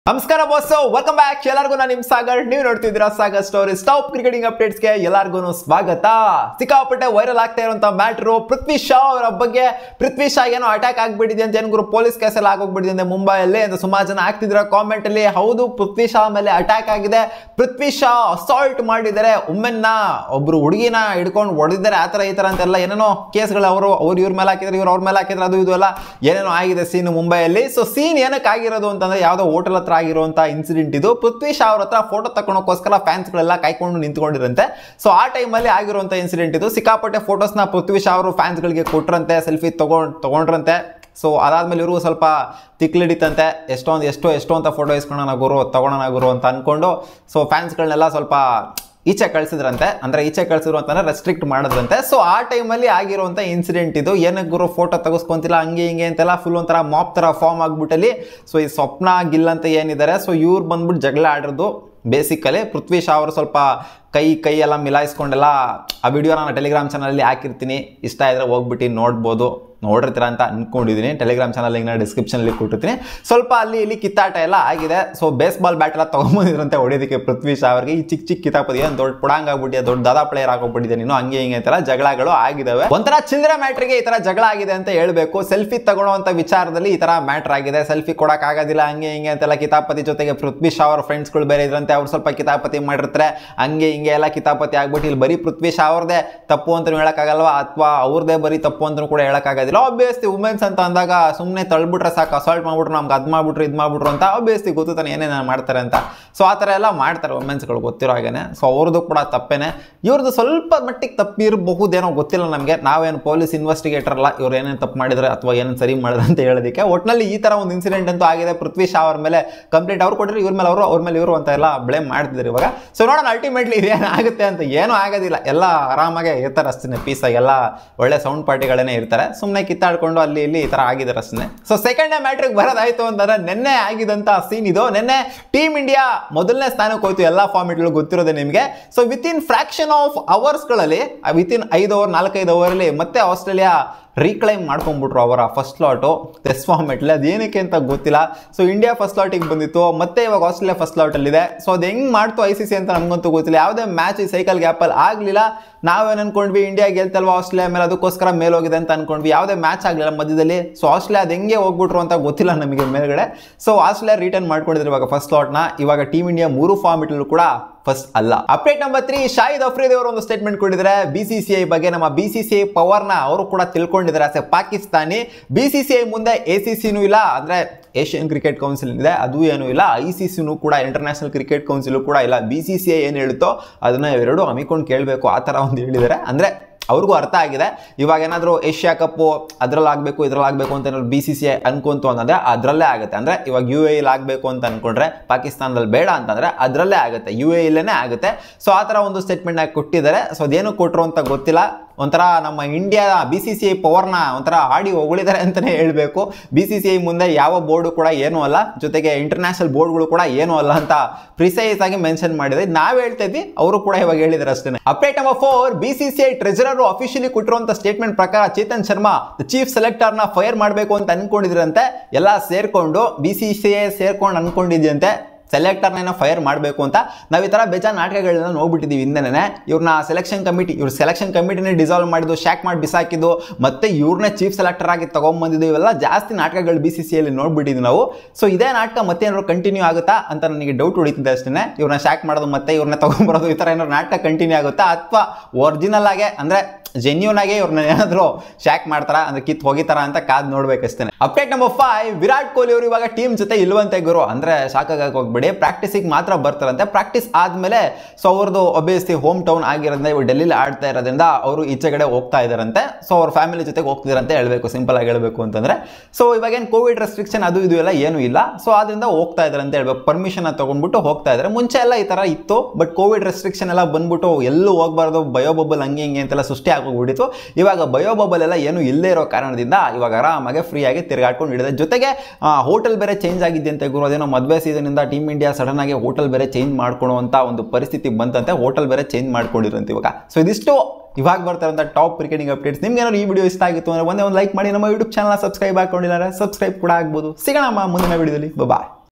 ನಮಸ್ಕಾರ boss welcome back ಎಲ್ಲರಿಗೂ ನಾನು ನಿಮ್ ಸಾಗರ್ ನೀವು ನೋಡ್ತಿದ್ದೀರಾ ಸಾಗರ್ ಸ್ಟೋರಿ ಸ್ಟಾಪ್ ಕ್ರಿಕೆಟಿಂಗ್ ಅಪ್ಡೇಟ್ಸ್ಗೆ ಎಲ್ಲರಿಗೂ ಸ್ವಾಗತ ಸಿಕ್ಕಾಪಟ್ಟೆ ವೈರಲ್ ಆಗ್ತಾ ಇರುವಂತ ಮ್ಯಾಟ್ರು ಪೃಥ್ವಿ ಶಾ ಅವರ ಬಗ್ಗೆ ಪೃಥ್ವಿ ಶಾ ಏನೋ ಅಟ್ಯಾಕ್ ಆಗ್ಬಿಟ್ಟಿದೆ ಅಂತ ಏನು ಪೊಲೀಸ್ ಕೇಸಲ್ಲಿ ಆಗೋಗ್ಬಿಟ್ಟಿದೆ ಅಂತ ಮುಂಬೈಯಲ್ಲಿ ಅಂತ ಸುಮಾರು ಜನ ಆಗ್ತಿದ್ರ ಕಾಮೆಂಟ್ ಅಲ್ಲಿ ಹೌದು ಪೃಥ್ವಿ ಶಾ ಮೇಲೆ ಅಟ್ಯಾಕ್ ಆಗಿದೆ ಪೃಥ್ವಿ ಶಾ ಅಸಾಲ್ಟ್ ಮಾಡಿದ್ದಾರೆ ಉಮ್ಮೆನ್ನ ಒಬ್ರು ಹುಡುಗಿನ ಹಿಡ್ಕೊಂಡು ಹೊಡೆದಿದ್ದಾರೆ ಆ ಥರ ಈ ಥರ ಅಂತೆಲ್ಲ ಏನೇನೋ ಕೇಸ್ಗಳು ಅವರು ಅವ್ರು ಇವ್ರ ಮೇಲೆ ಹಾಕಿದ್ರೆ ಇವ್ರು ಅವ್ರ ಮೇಲೆ ಹಾಕಿದ್ರೆ ಅದು ಇದು ಎಲ್ಲ ಏನೇನೋ ಆಗಿದೆ ಸೀನ್ ಮುಂಬೈಯಲ್ಲಿ ಸೊ ಸೀನ್ ಏನಕ್ಕೆ ಆಗಿರೋದು ಅಂತಂದ್ರೆ ಯಾವುದೋ ಹೋಟೆಲ್ ಹತ್ರ ಆಗಿರುವಂತ ಇನ್ಸಿಡೆಂಟ್ ಇದು ಪೃಥ್ವಿ ಶಾ ಅವ್ರ ಹತ್ರ ಫೋಟೋ ತಗೊಳಕೋಸ್ಕರ ಫ್ಯಾನ್ಸ್ಗಳೆಲ್ಲ ಕಾಯ್ಕೊಂಡು ನಿಂತ್ಕೊಂಡಿರಂತೆ ಸೊ ಆ ಟೈಮಲ್ಲಿ ಆಗಿರುವಂತ ಇನ್ಸಿಡೆಂಟ್ ಇದು ಸಿಕ್ಕಾಪಟ್ಟೆ ಫೋಟೋಸ್ನ ಪೃಥ್ವಿ ಶಾ ಅವರು ಫ್ಯಾನ್ಸ್ಗಳಿಗೆ ಕೊಟ್ರಂತೆ ಸೆಲ್ಫಿ ತಗೊಂಡ್ ತಗೊಂಡ್ರಂತೆ ಸೊ ಅದಾದ್ಮೇಲೆ ಇವ್ರಿಗೂ ಸ್ವಲ್ಪ ತಿಕ್ಲಿಡಿತಂತೆ ಎಷ್ಟೊಂದು ಎಷ್ಟೋ ಎಷ್ಟೋ ಅಂತ ಫೋಟೋ ಇಸ್ಕೊಳ್ಳೋಣ ಗುರು ತಗೊಳೋಣ ಗುರು ಅಂತ ಅನ್ಕೊಂಡು ಸೊ ಫ್ಯಾನ್ಸ್ಗಳನ್ನೆಲ್ಲ ಸ್ವಲ್ಪ ಈಚೆ ಕಳ್ಸಿದ್ರಂತೆ ಅಂದ್ರೆ ಈಚೆ ಕಳ್ಸಿದ್ರು ಅಂತಂದ್ರೆ ರೆಸ್ಟ್ರಿಕ್ಟ್ ಮಾಡಿದ್ರಂತೆ ಸೊ ಆ ಟೈಮಲ್ಲಿ ಆಗಿರುವಂತ ಇನ್ಸಿಡೆಂಟ್ ಇದು ಏನಕ್ಕೆ ಗುರು ಫೋಟೋ ತೆಗೆಸ್ಕೊಂತಿಲ್ಲ ಹಂಗೆ ಹಿಂಗೆ ಅಂತೆಲ್ಲ ಫುಲ್ ಒಂಥರ ಮಾಪ್ ಥರ ಫಾರ್ಮ್ ಆಗ್ಬಿಟ್ಟಲ್ಲಿ ಸೊ ಈ ಸ್ವಪ್ನ ಗಿಲ್ ಅಂತ ಏನಿದ್ದಾರೆ ಸೊ ಇವ್ರು ಬಂದ್ಬಿಟ್ಟು ಜಗಳ ಆಡಿರೋದು ಬೇಸಿಕಲಿ ಪೃಥ್ವಿ ಶಾ ಅವರು ಸ್ವಲ್ಪ ಕೈ ಕೈ ಎಲ್ಲ ಮಿಲಾಯಿಸ್ಕೊಂಡೆಲ್ಲ ಆ ವಿಡಿಯೋ ನಾನು ಟೆಲಿಗ್ರಾಮ್ ಚಾನಲಲ್ಲಿ ಹಾಕಿರ್ತೀನಿ ಇಷ್ಟ ಇದ್ರೆ ಹೋಗ್ಬಿಟ್ಟು ನೋಡ್ಬೋದು ನೋಡಿರ್ತೀರ ಅಂತ ಅನ್ಕೊಂಡಿದ್ದೀನಿ ಟೆಲಿಗ್ರಾಮ್ ಚಾನಲ್ ಲಿಂಕ್ನ ಡಿಸ್ಕ್ರಿಪ್ಷನಲ್ಲಿ ಕೊಟ್ಟಿರ್ತೀನಿ ಸ್ವಲ್ಪ ಅಲ್ಲಿ ಇಲ್ಲಿ ಕಿತ್ತಾಟ ಎಲ್ಲ ಆಗಿದೆ ಸೊ ಬೇಸ್ ಬಾಲ್ ಬ್ಯಾಟ್ ಎಲ್ಲ ತೊಗೊಂಬಂದಿದ್ರಂತೆ ಹೊಡೆಯೋದಕ್ಕೆ ಪೃಥ್ವಿ ಶಾ ಅವರಿಗೆ ಈ ಚಿಕ್ಕ ಚಿಕ್ಕ ಕಿತಾಪತಿ ಏನು ದೊಡ್ಡ ಪುಡಾಂಗ್ ಆಗ್ಬಿಟ್ಟಿದೆ ದೊಡ್ಡ ದಾದಾ ಪ್ಲೇಯರ್ ಆಗೋಗ್ಬಿಟ್ಟಿದೆ ನೀನು ಹಂಗೆ ಹಿಂಗೆ ಅಂತೆಲ್ಲ ಜಗಳಗಳು ಆಗಿದಾವೆ ಒಂಥರ ಚಿಲ್ಲರೆ ಮ್ಯಾಟ್ರಿಗೆ ಈ ತರ ಜಗಳ ಆಗಿದೆ ಅಂತ ಹೇಳ್ಬೇಕು ಸೆಲ್ಫಿ ತಗೊಳ್ಳೋಂಥ ವಿಚಾರದಲ್ಲಿ ಈ ತರ ಮ್ಯಾಟ್ರ್ ಆಗಿದೆ ಸೆಲ್ಫಿ ಕೊಡಕ್ ಆಗೋದಿಲ್ಲ ಹಂಗೆ ಹಿಂಗೆ ಅಂತೆಲ್ಲ ಕಿತಾಪತಿ ಜೊತೆಗೆ ಪೃಥ್ವಿ ಶಾ ಅವ್ರ ಫ್ರೆಂಡ್ಸ್ಗಳು ಬೇರೆ ಇದ್ರಂತೆ ಅವ್ರು ಸ್ವಲ್ಪ ಕಿತಾಪತಿ ಮಾಡಿರ್ತಾರೆ ಹಂಗೆ ಹಿಂಗೆ ಎಲ್ಲ ಕಿತಾಪತಿ ಆಗ್ಬಿಟ್ಟು ಇಲ್ಲಿ ಬರೀ ಪೃಥ್ವಿ ಶಾ ಅವ್ರದೇ ತಪ್ಪು ಅಂತ ಹೇಳಕ್ಕಾಗಲ್ವಾ ಅಥವಾ ಅವ್ರದೇ ಬರೀ ತಪ್ಪು ಅಂತ ಕೂಡ ಹೇಳಕ್ಕಾಗೋದಿಲ್ಲ ಆಬ್ವಿಯಸ್ಲಿ ವುಮೆನ್ಸ್ ಅಂತ ಅಂದಾಗ ಸುಮ್ಮನೆ ತಳ್ಬಿಟ್ರೆ ಸಾಕು ಅಸಾಲ್ಟ್ ಮಾಡ್ಬಿಟ್ರು ನಮ್ಗೆ ಅದ್ ಮಾಡ್ಬಿಟ್ರು ಇದು ಮಾಡ್ಬಿಟ್ರು ಅಂತ ಆಬ್ವಿಯಸ್ಲಿ ಗೊತ್ತು ತಾನೆ ಏನೇನು ಮಾಡ್ತಾರೆ ಅಂತ ಸೊ ಆ ಥರ ಎಲ್ಲ ಮಾಡ್ತಾರೆ ವುಮೆನ್ಸ್ಗಳು ಗೊತ್ತಿರೋ ಹಾಗೇನೆ ಸೊ ಅವ್ರದ್ದು ಕೂಡ ತಪ್ಪೇನೆ ಇವ್ರದ್ದು ಸ್ವಲ್ಪ ಮಟ್ಟಿಗೆ ತಪ್ಪಿರಬಹುದೇನೋ ಗೊತ್ತಿಲ್ಲ ನಮಗೆ ನಾವೇನು ಪೊಲೀಸ್ ಇನ್ವೆಸ್ಟಿಗೇಟರ್ ಅಲ್ಲ ಇವ್ರು ಏನೇನು ತಪ್ಪು ಮಾಡಿದ್ರೆ ಅಥವಾ ಏನೇನು ಸರಿ ಮಾಡಿದ್ರೆ ಅಂತ ಹೇಳೋದಕ್ಕೆ ಒಟ್ಟಿನಲ್ಲಿ ಈ ಥರ ಒಂದು ಇನ್ಸಿಡೆಂಟ್ ಅಂತೂ ಆಗಿದೆ ಪೃಥ್ವಿ ಶಾ ಅವ್ರ ಮೇಲೆ ಕಂಪ್ಲೇಂಟ್ ಅವ್ರು ಕೊಟ್ಟರೆ ಇವ್ರ ಮೇಲೆ ಅವರು ಅವ್ರ ಮೇಲೆ ಇವರು ಅಂತ ಎಲ್ಲ ಬ್ಲೇಮ್ ಮಾಡ್ತಿದ್ದಾರೆ ಇವಾಗ ಸೊ ನೋಡೋಣ ಅಲ್ಟಿಮೇಟ್ಲಿ ಇದೇನು ಆಗುತ್ತೆ ಅಂತ ಏನೂ ಆಗೋದಿಲ್ಲ ಎಲ್ಲ ಆರಾಮಾಗೆ ಇರ್ತಾರೆ ಅಷ್ಟೇ ಪೀಸಾಗಿ ಎಲ್ಲ ಒಳ್ಳೆ ಸೌಂಡ್ ಪಾರ್ಟಿಗಳೇ ಇರ್ತಾರೆ ಸುಮ್ಮನೆ ಕಿತ್ತಾಡ್ಕೊಂಡು ಅಲ್ಲಿ ಇಲ್ಲಿ ಈ ಥರ ಆಗಿದ್ದಾರೆ ಅಷ್ಟೇ ಸೊ ಸೆಕೆಂಡ್ ಮ್ಯಾಟ್ರಿಗೆ ಬರೋದಾಯ್ತು ಅಂತಂದ್ರೆ ನಿನ್ನೆ ಆಗಿದಂಥ ಸೀನ್ ಇದು ನಿನ್ನೆ ಟೀಮ್ ಇಂಡಿಯಾ ಮೊದಲನೇ ಸ್ಥಾನಕ್ಕೆ ಹೋಯ್ತು ಎಲ್ಲ ಫಾರ್ಮೆಟ್ಗಳು ಗೊತ್ತಿರೋದೆ ನಿಮಗೆ so within fraction of ಅವರ್ಸ್ಗಳಲ್ಲಿ ವಿತ್ ಇನ್ ಐದು ಓವರ್ ನಾಲ್ಕೈದು ಓವರಲ್ಲಿ ಮತ್ತೆ ಆಸ್ಟ್ರೇಲಿಯಾ ರೀಕ್ಲೈಮ್ ಮಾಡ್ಕೊಂಡ್ಬಿಟ್ರು ಅವರ ಫಸ್ಟ್ ಲಾಟು ಟೆಸ್ಟ್ ಫಾರ್ಮೆಟ್ಲಿ ಅದೇನಕ್ಕೆ ಅಂತ ಗೊತ್ತಿಲ್ಲ ಸೊ ಇಂಡಿಯಾ ಫಸ್ಟ್ ಲಾಟಿಗೆ ಬಂದಿತ್ತು ಮತ್ತೆ ಇವಾಗ ಆಸ್ಟ್ರೇಲಿಯಾ ಫಸ್ಟ್ ಲಾಟಲ್ಲಿದೆ ಸೊ ಅದು ಹೆಂಗೆ ಮಾಡ್ತು ಐ ಸಿ ಸಿ ಅಂತ ನಮಗಂತೂ ಗೊತ್ತಿಲ್ಲ ಯಾವುದೇ ಮ್ಯಾಚ್ ಈ ಸೈಕಲ್ ಗ್ಯಾಪಲ್ಲಿ ಆಗಲಿಲ್ಲ ನಾವೇನು ಅನ್ಕೊಂಡ್ವಿ ಇಂಡಿಯಾ ಗೆಲ್ತಲ್ವಾ ಆಸ್ಟ್ರೇಲಿಯಾ ಮೇಲೆ ಅದಕ್ಕೋಸ್ಕರ ಮೇಲೆ ಹೋಗಿದೆ ಅಂತ ಅನ್ಕೊಂಡ್ವಿ ಯಾವುದೇ ಮ್ಯಾಚ್ ಆಗಲಿಲ್ಲ ಮಧ್ಯದಲ್ಲಿ ಸೊ ಆಸ್ಟ್ರೇಲಿಯಾ ಅದು ಹೆಂಗೆ ಹೋಗ್ಬಿಟ್ರು ಅಂತ ಗೊತ್ತಿಲ್ಲ ನಮಗೆ ಮೇಲ್ಗಡೆ ಸೊ ಆಸ್ಟ್ರೇಲಿಯಾ ರಿಟರ್ನ್ ಮಾಡ್ಕೊಂಡಿದ್ರು ಇವಾಗ ಫಸ್ಟ್ ಲಾಟ್ನ ಇವಾಗ ಟೀಮ್ ಇಂಡಿಯಾ ಮೂರು ಫಾರ್ಮೆಟಲ್ಲೂ ಕೂಡ ಫಸ್ಟ್ ಅಲ್ಲ update number three Shahid Afridi ಅವರು ಒಂದು ಸ್ಟೇಟ್ಮೆಂಟ್ ಕೊಟ್ಟಿದ್ದಾರೆ ಬಿ ಸಿ ಸಿ ಐ ಬಗ್ಗೆ ನಮ್ಮ ಬಿ ಸಿ ಸಿ ಐ ಪವರ್ನ ಅವರು ಕೂಡ ತಿಳ್ಕೊಂಡಿದ್ದಾರೆ ಅಸೆ Pakistani B C C I ಮುಂದೆ ಎ ಸಿ ಸಿನೂ ಇಲ್ಲ ಅಂದರೆ ಏಷ್ಯನ್ ಕ್ರಿಕೆಟ್ ಕೌನ್ಸಿಲ್ ಇದೆ ಅದು ಏನೂ ಇಲ್ಲ ಐ ಸಿ ಸಿನೂ ಕೂಡ ಇಂಟರ್ನ್ಯಾಷನಲ್ ಕ್ರಿಕೆಟ್ ಕೌನ್ಸಿಲು ಕೂಡ ಇಲ್ಲ ಬಿ ಸಿ ಸಿ ಐ ಏನು ಹೇಳುತ್ತೋ ಅದನ್ನ ಎರಡು ಹಮ್ಮಿಕೊಂಡು ಕೇಳಬೇಕು ಆ ಥರ ಒಂದು ಹೇಳಿದ್ದಾರೆ ಅಂದರೆ ಅವ್ರಿಗೂ ಅರ್ಥ ಆಗಿದೆ ಇವಾಗ ಏನಾದರೂ ಏಷ್ಯಾ ಕಪ್ಪು ಅದ್ರಲ್ಲಿ ಆಗಬೇಕು ಇದ್ರಲ್ಲಿ ಆಗಬೇಕು ಅಂತ ಏನಾದ್ರು ಬಿ ಸಿ ಸಿ ಐ ಅನ್ಕೊಂತು ಅಂತಂದ್ರೆ ಅದರಲ್ಲೇ ಆಗುತ್ತೆ ಅಂದರೆ ಇವಾಗ ಯು ಎ ಇಲ್ಲಿ ಆಗಬೇಕು ಅಂತ ಅನ್ಕೊಂಡ್ರೆ ಪಾಕಿಸ್ತಾನದಲ್ಲಿ ಬೇಡ ಅಂತಂದ್ರೆ ಅದರಲ್ಲೇ ಆಗುತ್ತೆ ಯು ಎ ಇಲ್ಲೇ ಆಗುತ್ತೆ ಸೊ ಆ ಥರ ಒಂದು ಸ್ಟೇಟ್ಮೆಂಟ್ ಕೊಟ್ಟಿದ್ದಾರೆ ಸೊ ಅದೇನು ಕೊಟ್ಟರು ಅಂತ ಗೊತ್ತಿಲ್ಲ ಒಂಥರ ನಮ್ಮ India B C C I ಪವರ್ನ ಒಂಥರ ಆಡಿ ಹೊಗಳಿದ್ದಾರೆ ಅಂತಲೇ ಹೇಳಬೇಕು ಬಿ ಸಿ ಸಿ ಐ ಮುಂದೆ ಯಾವ ಬೋರ್ಡು ಕೂಡ ಏನೂ ಅಲ್ಲ ಜೊತೆಗೆ ಇಂಟರ್ನ್ಯಾಷನಲ್ ಬೋರ್ಡ್ಗಳು ಕೂಡ ಏನೂ ಅಲ್ಲ ಅಂತ ಪ್ರಿಸೈಸ್ ಆಗಿ ಮೆನ್ಷನ್ ಮಾಡಿದ್ರೆ ನಾವು ಹೇಳ್ತಾ ಇದ್ವಿ ಅವರು ಕೂಡ ಇವಾಗ ಹೇಳಿದ್ದಾರೆ ಅಷ್ಟೇ update number four B C C I treasurer officially ಕೊಟ್ಟಿರುವಂತ ಸ್ಟೇಟ್ಮೆಂಟ್ ಪ್ರಕಾರ ಚೇತನ್ ಶರ್ಮಾ ಚೀಫ್ ಸೆಲೆಕ್ಟರ್ನ ಫೈರ್ ಮಾಡಬೇಕು ಅಂತ ಅನ್ಕೊಂಡಿದ್ರಂತೆ ಎಲ್ಲ ಸೇರ್ಕೊಂಡು ಬಿ ಸಿ ಸಿ ಐ ಸೇರ್ಕೊಂಡು ಅನ್ಕೊಂಡಿದ್ಯಂತೆ ಸೆಲೆಕ್ಟರ್ನ ಫೈರ್ ಮಾಡಬೇಕು ಅಂತ ನಾವು ಈ ಥರ ಬೇಜಾರು ನಾಟಕಗಳನ್ನ ನೋಡ್ಬಿಟ್ಟಿದ್ದೀವಿ ಹಿಂದೆನೇ ಇವ್ರನ್ನ ಸೆಲೆಕ್ಷನ್ ಕಮಿಟಿ ಇವ್ರ ಸೆಲೆಕ್ಷನ್ ಕಮಿಟಿನೇ ಡಿಸಾಲ್ವ್ ಮಾಡಿದ್ದು ಶಾಕ್ ಮಾಡಿ ಬಿಸಾಕಿದ್ದು ಮತ್ತೆ ಇವ್ರನ್ನೇ ಚೀಫ್ ಸೆಲೆಕ್ಟರ್ ಆಗಿ ತೊಗೊಂಬಂದಿದ್ದು ಇವೆಲ್ಲ ಜಾಸ್ತಿ ನಾಟಕಗಳು ಬಿ ಸಿ ಸಿಯಲ್ಲಿ ನೋಡ್ಬಿಟ್ಟಿದ್ವಿ ನಾವು ಸೊ ಇದೇ ನಾಟಕ ಮತ್ತೆ ಏನಾದ್ರು ಕಂಟಿನ್ಯೂ ಆಗುತ್ತಾ ಅಂತ ನನಗೆ ಡೌಟ್ ಹೊಡಿತಿದ್ದೆ ಅಷ್ಟೇ ಇವ್ರನ್ನ ಶಾಕ್ ಮಾಡೋದು ಮತ್ತೆ ಇವ್ರನ್ನ ತೊಗೊಂಬರೋದು ಈ ಥರ ಏನಾದ್ರು ನಾಟಕ ಕಂಟಿನ್ಯೂ ಆಗುತ್ತಾ ಅಥವಾ ಒರಿಜಿನಲ್ ಆಗೇ ಅಂದರೆ ಜೆನ್ಯೂನ್ ಆಗಿ ಇವ್ರನ್ನ ಏನಾದ್ರು ಶಾಕ್ ಮಾಡ್ತಾರ ಅಂದ್ರೆ ಕಿತ್ ಹೋಗಿತಾರ ಅಂತ ಕಾದ್ ನೋಡ್ಬೇಕಷ್ಟೇ update number five Virat Kohli ಅವರು ಇವಾಗ ಟೀಮ್ ಜೊತೆ ಇಲ್ವಂತೆ ಗುರು ಅಂದ್ರೆ ಶಾಕಾಗಕ್ಕೆ ಹೋಗ್ಬೇಡಿ ಪ್ರಾಕ್ಟೀಸಿಗೆ ಮಾತ್ರ ಬರ್ತಾರಂತೆ ಪ್ರಾಕ್ಟೀಸ್ ಆದ್ಮೇಲೆ ಸೊ ಅವ್ರದ್ದು ಒಬ್ಬಿಯಸ್ಲಿ ಹೋಮ್ ಟೌನ್ ಆಗಿರೋದ್ರಿಂದ ಇವ್ರು ಡೆಲ್ಲಿಲಿ ಆಡ್ತಾ ಇರೋದ್ರಿಂದ ಅವರು ಈಚೆಗಡೆ ಹೋಗ್ತಾ ಇದಾರಂತೆ ಸೊ ಅವ್ರ ಫ್ಯಾಮಿಲಿ ಜೊತೆಗೆ ಹೋಗ್ತಿದಾರಂತೆ ಹೇಳ್ಬೇಕು ಸಿಂಪಲ್ ಆಗಿ ಹೇಳ್ಬೇಕು ಅಂತಂದ್ರೆ ಸೊ ಇವಾಗ ಏನು ಕೋವಿಡ್ ರೆಸ್ಟ್ರಿಕ್ಷನ್ ಅದು ಇದು ಎಲ್ಲ ಏನು ಇಲ್ಲ ಸೊ ಅದರಿಂದ ಹೋಗ್ತಾ ಇದಾರೆ ಅಂತ ಹೇಳ್ಬೇಕು ಪರ್ಮಿಷನ್ ತಗೊಂಡ್ಬಿಟ್ಟು ಹೋಗ್ತಾ ಇದಾರೆ ಮುಂಚೆ ಎಲ್ಲ ಈ ತರ ಇತ್ತು ಬಟ್ ಕೋವಿಡ್ ರೆಸ್ಟ್ರಿಕ್ಷನ್ ಎಲ್ಲ ಬಂದ್ಬಿಟ್ಟು ಎಲ್ಲೂ ಹೋಗ್ಬಾರ್ದು ಬಯೋ ಬಬಲ್ ಹಂಗೆ ಹಿಂಗೆ ಅಂತೆಲ್ಲ ಸೃಷ್ಟಿ ಆಗೋಗ್ಬಿಟ್ಟಿತ್ತು ಇವಾಗ ಬಯೋ ಬಬಲ್ ಎಲ್ಲ ಏನು ಇಲ್ಲೇ ಇರೋ ಕಾರಣದಿಂದ ಇವಾಗ ಆರಾಮಾಗಿ ಫ್ರೀ ಆಗಿ ತಿರುಗಾಡ್ಕೊಂಡು ಹಿಡಿದೆ ಜೊತೆಗೆ ಹೋಟೆಲ್ ಬೇರೆ ಚೇಂಜ್ ಆಗಿದ್ದಂತೆ ಗುರು ಅದೇನೋ ಮದುವೆ ಸೀಸನಿಂದ ಟೀಮ್ ಇಂಡಿಯಾ ಸಡನ್ ಆಗಿ ಹೋಟೆಲ್ ಬೇರೆ ಚೇಂಜ್ ಮಾಡ್ಕೊಳ್ಳುವಂಥ ಒಂದು ಪರಿಸ್ಥಿತಿ ಬಂತಂತೆ ಹೋಟೆಲ್ ಬೇರೆ ಚೇಂಜ್ ಮಾಡ್ಕೊಂಡಿರಂತೆ ಇವಾಗ ಸೊ ಇದಿಷ್ಟು ಇವಾಗ ಬರ್ತಾ ಇರೋಂಥ ಟಾಪ್ ಕ್ರಿಕೆಟಿಂಗ್ ಅಪ್ಡೇಟ್ಸ್ ನಿಮ್ಗೆ ಏನಾದ್ರು ಈ ವಿಡಿಯೋ ಇಷ್ಟ ಆಗಿತ್ತು ಅಂದರೆ ಒಂದೇ ಒಂದು ಲೈಕ್ ಮಾಡಿ ನಮ್ಮ ಯೂಟ್ಯೂಬ್ ಚಾನಲ್ ಸಬ್ಸ್ಕ್ರೈಬ್ ಹಾಕೊಂಡಿಲ್ಲ ಸಬ್ಸ್ಕ್ರೈಬ್ ಕೂಡ ಆಗ್ಬೋದು ಸಿಗೋಣ ಮುಂದಿನ ವಿಡಿಯೋದಲ್ಲಿ ಬಾಯ್